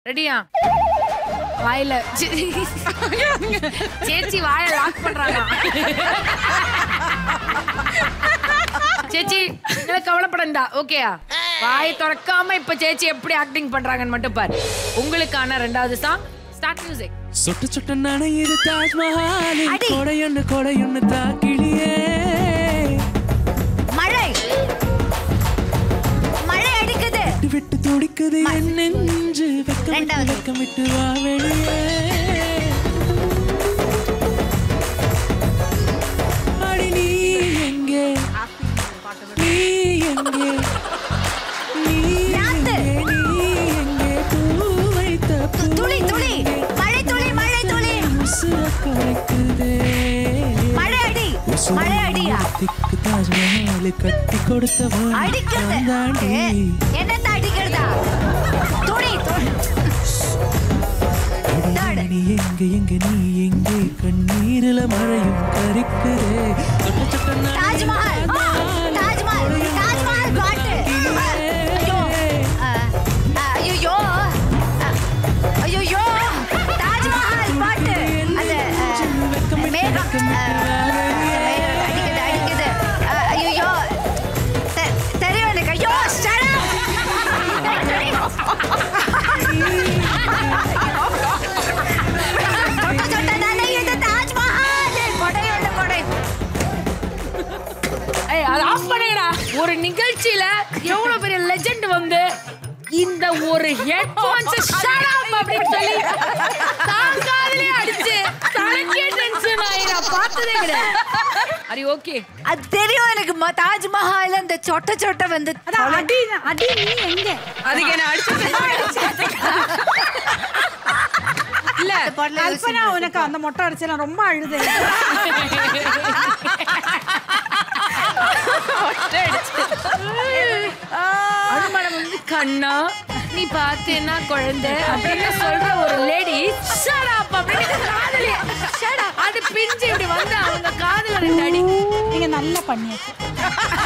ரெடியா வாயில சி- சேச்சி வாய லாக் பண்றாங்க சேச்சி இதுல கவலைப்படண்டா ஓகேயா வாய் திறக்காம இப்ப சேச்சி எப்படி ஆக்டிங் பண்றாங்கன்னு மட்டும் பாரு உங்களுக்கான ரெண்டாவது சாங் ஸ்டார்ட் மியூசிக் சொட்டு சொட்டு நனையுது தாஜ்மஹாலின் கொடையொன்னு கொடையொன்னு தாக்கிளியே மழை மழை அடிக்குது விட்டு விட்டு துடிக்குது என் நெஞ்சு வெக்கம் விட்டு ரெண்டாவது. வெக்கம் விட்டு வா வெளியே அடி நீ எங்கே நீ எங்கே நீ யாத்து. எங்கே நீ எங்கே பூ வைத்த பூ துளி துளி மழை துளி மழை துளி உசுர கரைக்குதே மழை அடி மழை அடியா திக்கு தாஜ்மஹால் கட்டி கொடுத்தவன் அடிக்கிறது நான் தாண்டி ஏ, என்னத்த அடிக்கிறதா துணி துணி அடி நீ எங்க எங்க நீ எங்கே கண்ணீரில மழையும் கரிக்குதே சொட்ட சொட்ட நனையுது தாஜ்மஹால் ஆ, தாஜ்மஹால் தாஜ்மஹால் பாட்டு ஐயோ ஆ, ஆ, ஐயோ ஐயோ தாஜ்மஹால் பாட்டு அது ஆ, மேகம் ஆ, மேகம் அடிக்குது அடிக்குது ஐயோ தெரியும் எனக்கு ஐயோ shut up. சொட்ட சொட்ட நனையுது தாஜ்மஹால் கொடையோட கொடை ஏய் அது ஆஃப் பண்ணுங்கடா ஒரு நிகழ்ச்சியில எவ்வளவு பெரிய லெஜெண்ட் வந்து இந்த ஒரு ஹெட்ஃபோன்ஸ் ஷட் அப் அப்படின்னு சொல்லி தாங்காதலே அடிச்சு தனக்கே டென்ஷன் ஆயி நான் பார்த்ததே கிடையாது அரி ஓகே அது தெரியும் எனக்கு ம- தாஜ்மஹால் அந்த சொட்ட சொட்ட வந்து அடி அடி நீ எங்க அதுக்கு என்ன அடிச்சு இல்ல பாட்டுல கல்பனா உனக்கு அந்த மொட்டை அடிச்சு நான் ரொம்ப அழுது அனுமானம் வந்து கண்ணா நீ பார்த்தேன்னா குழந்தை அப்படின்னு சொல்ற ஒரு லேடி ஷட் அப் அப்படின்னு காதலி ஷட் அப் அது பிஞ்சு இப்படி வந்து அவங்க காதுல ரெண்டு அடி நீங்க நல்லா பண்ணியாச்சு